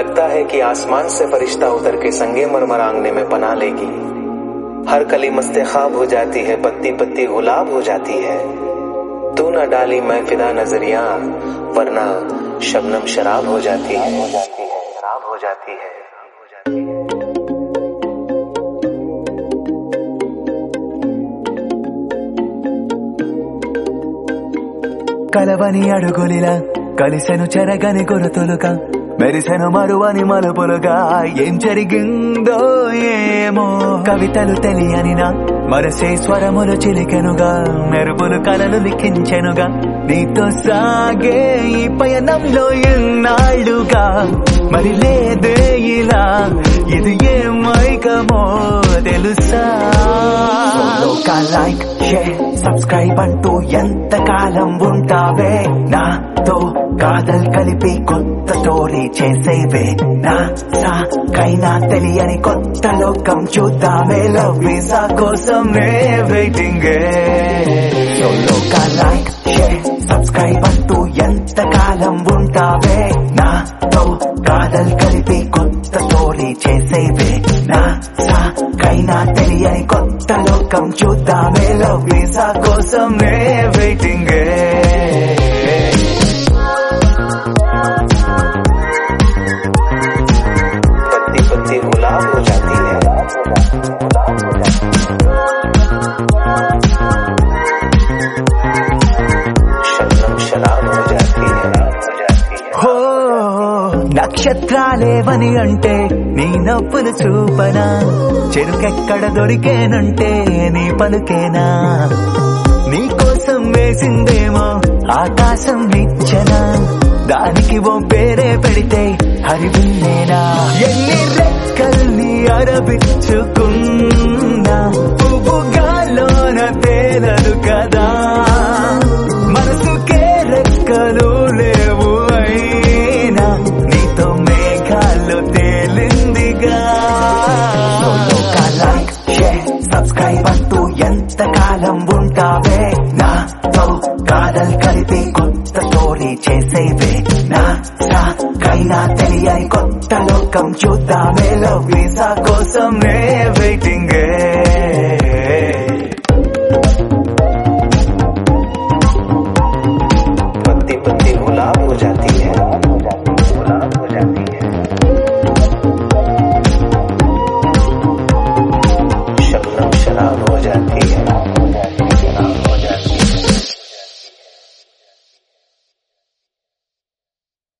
लगता है कि आसमान से फरिश्ता उतर के संगे मरमर आंगने में पना लेगी हर कली मस्ते ख्वाब हो जाती है पत्ती पत्ती गुलाब हो जाती है तू न डाली मैं फिदा नजरिया वरना शबनम शराब हो जाती है शराब हो जाती है కలవని అడుగులిలా కలిసెను చెరగని కొరతులుగా మెరిసెను మరువని మలుపులుగా ఏం జరిగిందో ఏమో కవితలు తెలియని నా మనసే స్వరములు చిలికెనుగా మెరుపులు కలలు లిఖించెనుగా నీతో సాగే ఈ పయనంలో ఎన్నాళ్ళుగా మరి లేదే ఇలా ఇది ఏ మైకమో తెలుసా లైక్ షేర్ సబ్స్క్రైబ్ అంటూ ఎంత కాలం ఉంటావే నాతో కాదల్ కలిపి కొత్త స్టోరీ చేసేవే నా సాకైనా తెలియని కొత్త లోకం చూద్దామే లవ్ వీసా కోసమే వెయిటింగ్ లైక్ షేర్ సబ్స్క్రైబ్ అంటూ ఎంత కాలం ఉంటావే నాతో కాదల్ కలిపి కొత్త స్టోరీ చేసేవే నా సాకైనా తెలియని కొత్త లోకం చూద్దామే లవ్ వీసా కోసమే వెయిటింగ్ पत्ती पत्ती गुलाब हो जाती है शबनम शराब हो जाती है हो जाती है హో నక్షత్రాలేవని అంటే నీ నవ్వులు చూపనా చెరుకెక్కడ దొరికేనంటే నీ పలుకేనా నీ కోసం వేసిందేమో ఆకాశం నిచ్చనా దానికి ఓ పేరే పెడితే హరివిల్లేనా ఎన్ని రెక్కల్ని అరబిచ్చుకున్నా పువ్వుగాలోన తేలదు కదా మనసుకే రెక్కలు లేవు అయినా నీతో మేఘాల్లో తేలిందిగా లైక్ షేర్ సబ్స్క్రైబ్ అంటూ ఎంత కాలం ఉంటావే నాతో కాదల్ కలిపి కొత్త స్టోరీ చేసేవే నా సాకైనా తెలియని కొత్త లోకం చూద్దామే లవ్ వీసా కోసమే వెయిటింగ్